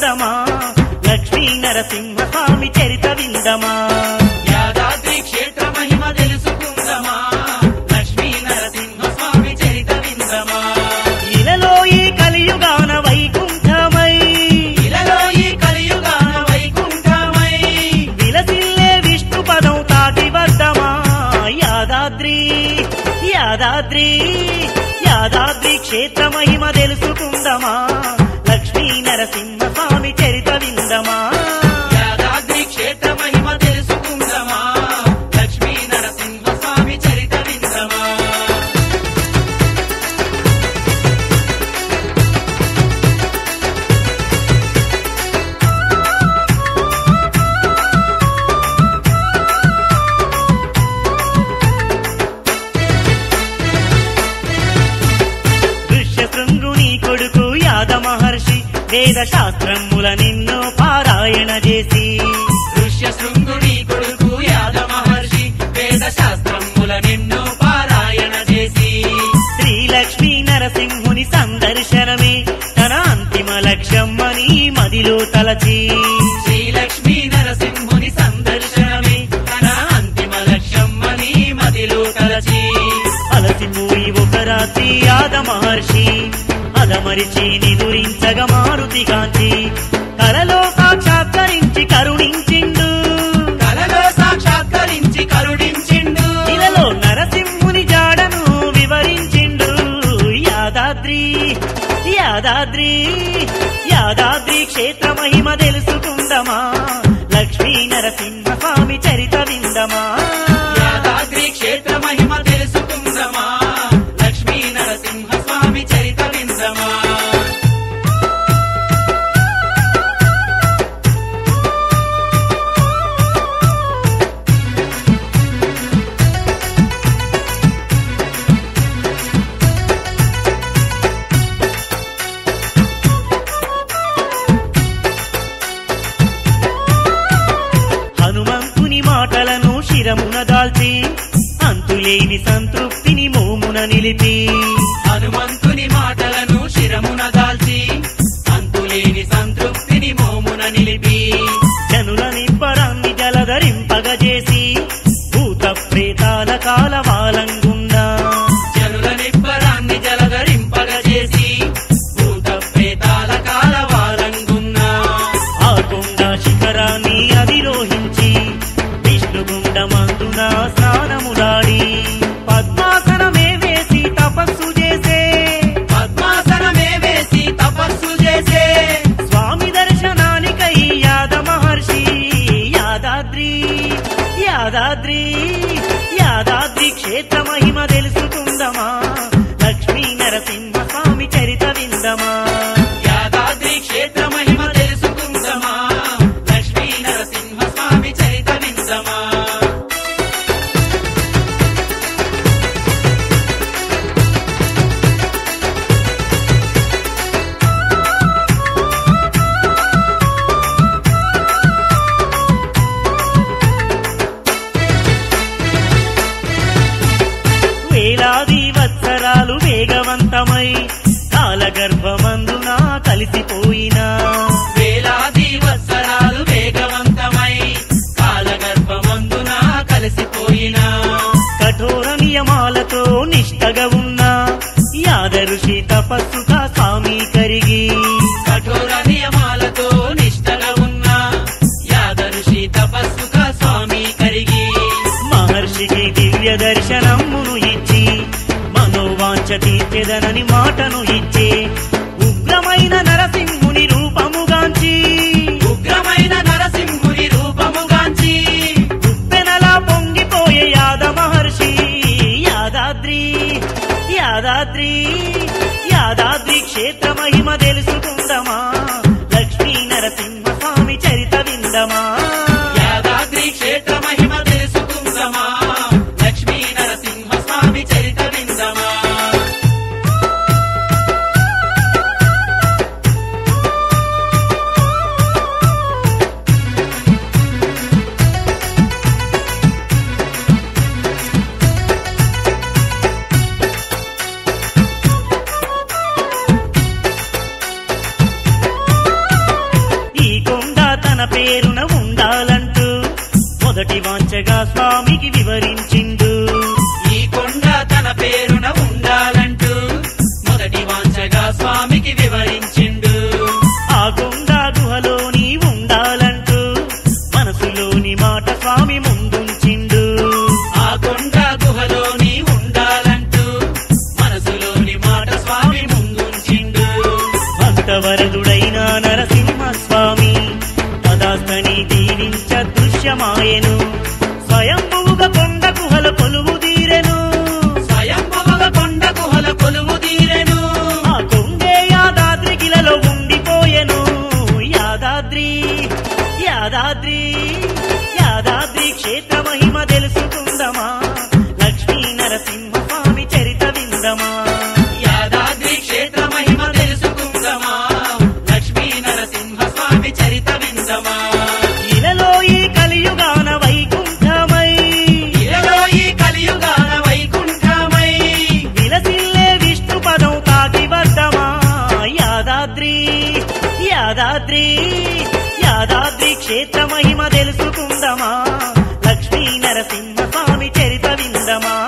తెలుసుకుందమా లక్ష్మీ నరసింహ స్వామి చరిత విందమా యాదాద్రి క్షేత్ర మహిమ తెలుసుకుందమా లక్ష్మీ నరసింహ స్వామి చరిత విందమా ఇలలో ఈ కలియుగాన వైకుంఠమై ఇలలో ఈ కలియుగాన వైకుంఠమై విలసిల్లే విష్ణు పదం తాకి వద్దమా యాదాద్రి యాదాద్రి యాదాద్రి క్షేత్ర మహిమ తెలుసుకుందమా లక్ష్మీ నరసింహ స్వామి చరిత విందమా యాదాద్రి క్షేత్ర మహిమ తెలుసుకుందమా లక్ష్మీ నరసింహ స్వామి చరిత విందమా ఋష్యశృంగుని కొడుకు యాద మహర్షి వేద శాస్త్రముల నిన్నో పారాయణ చేసి ఋష్య శృంగుడి కొడుకు యాద మహర్షి వేద శాస్త్రముల నిన్ను పారాయణ చేసి శ్రీ లక్ష్మీ నరసింహుని సందర్శనమే తన అంతిమ లక్ష్యమని మదిలో తలచి శ్రీ లక్ష్మీ నరసింహుని సందర్శనమే తన అంతిమ లక్ష్యం అని మదిలో తలచి అలసిపోయి ఒక రాత్రి యాద మహర్షి అదమరిచి నిదురించగ మారుతి కాంచి కలలో సాక్షాత్కరించి కరుణించిండు కలలో సాక్షాత్కరించి కరుణించిండు ఇలలో నరసింహుని జాడను వివరించిండు యాదాద్రి యాదాద్రి యాదాద్రి క్షేత్ర మహిమ తెలుసుకుందమా లక్ష్మీ నరసింహ స్వామి చరిత విందమా యాదాద్రి క్షేత్ర మహిమ తెలుసుకుందమా లక్ష్మీ నరసింహ స్వామి చరిత విందమా హనుమంతుని మాటలను శిరమున దాల్చి అంతులేని సంతృప్తిని మోమున నిలిపి హనుమంతుని మాటలను శిరమున దాల్చి అంతులేని సంతృప్తిని మోమున నిలిపి జనుల నిబ్బరాన్ని జలధరింపగజేసి భూత ప్రేతాల కాలవాలంగుండా జనుల నిబ్బరాన్ని జలధరింపగజేసి భూత ప్రేతాల కాలవాలంగున్నా ఆ కొండ శిఖరాన్ని అధిరోహించి విష్ణుగుండమందున స్నానములాడి పద్మాసనమే వేసి తపస్సు చేసే పద్మాసనమే వేసి తపస్సు చేసే స్వామి దర్శనానికై యాద మహర్షి యాదాద్రి యాదాద్రి యాదాద్రి క్షేత్ర మహిమ తెలుసుకుందమా లక్ష్మీ నరసింహ స్వామి చరిత విందమా యాదాద్రి క్షేత్ర మహిమ తెలుసుకుందమా లక్ష్మీ నరసింహ స్వామి చరిత విందమా వేలాది వత్సరాలు వేగవంతమై కాలగర్భమందున కలిసిపోయినా వేలాది వత్సరాలు వేగవంతమై కాలగర్భమందున కలిసిపోయిన కఠోర నియమాలతో నిష్టగా ఉన్న యాదరుషి తపస్సుగా స్వామి కరిగి కఠోర నియమాలతో నిష్టగా ఉన్న యాదరుషి తపస్సుగా స్వామి కరిగి మహర్షికి దివ్య దర్శనమును ఇచ్చి మనోవాంఛ తీర్చెదనని మాటను ఇచ్చే ఉగ్రమైన నరసింహుని రూపముగాంచి ఉగ్రమైన నరసింహుని రూపముగాంచి ఉప్పెనలా పొంగిపోయే యాద మహర్షి యాదాద్రి యాదాద్రి యాదాద్రి క్షేత్ర మహిమ తెలుసుకుందమా లక్ష్మీ నరసింహ స్వామి చరిత విందమా యాదాద్రి క్షేత్ర మహిమ తెలుసుకుందమా లక్ష్మీ నరసింహ స్వామి చరిత విందమా వాంచగా స్వామికి వివరించిండు ఈ కొండ తన పేరున ఉండాలంటూ మొదటి వాంచగా స్వామికి వివరించిండు ఆ కొండ గుహలోని ఉండాలంటూ మనసులోని మాట స్వామి ముందుంచిండు ఆ కొండ గుహలోని ఉండాలంటూ మనసులోని మాట స్వామి ముందుంచిండు భక్తవరదుడైన నరసింహ స్వామి తదాస్తని దీవించ దృశ్యమాయెను స్వయంభువుగా కొండ గుహల కొలువు తీరెను స్వయంభువగా కొండ గుహల కొలువు తీరెను ఆ కొండే యాదాద్రి గిలలో ఉండిపోయెను యాదాద్రి యాదాద్రి యాదాద్రి క్షేత్ర మహిమ తెలుసుకుందమా లక్ష్మీ నరసింహ స్వామి చరిత విందమా యాదాద్రి క్షేత్ర మహిమ తెలుసుకుందమా లక్ష్మీ నరసింహ స్వామి చరిత విందమా ఇలలో ఈ కలియుగాన వైకుంఠమై ఇలలో ఈ కలియుగాన వైకుంఠమై విలసిల్లే విష్ణు పదం తాకి వద్దమా యాదాద్రి యాదాద్రి యాదాద్రి క్షేత్ర మహిమ తెలుసుకుందమా లక్ష్మీ నరసింహ స్వామి చరిత విందమా